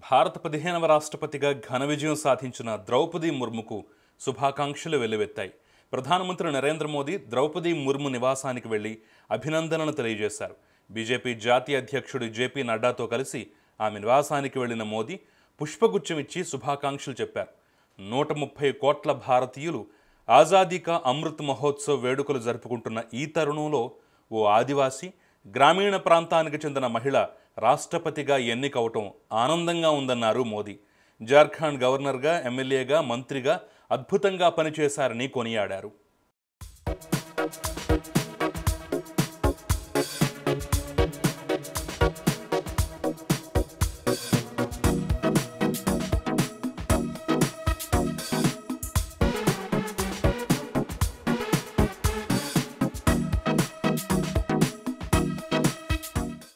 భారత పదిహేనవ రాష్ట్రపతిగా ఘన విజయం సాధించిన ద్రౌపది ముర్ముకు శుభాకాంక్షలు వెల్లువెత్తాయి ప్రధానమంత్రి నరేంద్ర మోదీ ద్రౌపది ముర్ము నివాసానికి వెళ్లి అభినందనలు తెలియజేశారు బీజేపీ జాతీయ అధ్యక్షుడు జేపీ నడ్డాతో కలిసి ఆమె నివాసానికి వెళ్లిన మోదీ పుష్పగుచ్చం ఇచ్చి శుభాకాంక్షలు చెప్పారు నూట ముప్పై కోట్ల భారతీయులు ఆజాదీ కా అమృత్ మహోత్సవ్ వేడుకలు జరుపుకుంటున్న ఈ తరుణంలో ఓ ఆదివాసీ గ్రామీణ ప్రాంతానికి చెందిన మహిళ రాష్ట్రపతిగా ఎన్నికవటం ఆనందంగా ఉందన్నారు మోదీ జార్ఖండ్ గవర్నర్గా ఎమ్మెల్యేగా మంత్రిగా అద్భుతంగా పనిచేశారని కొనియాడారు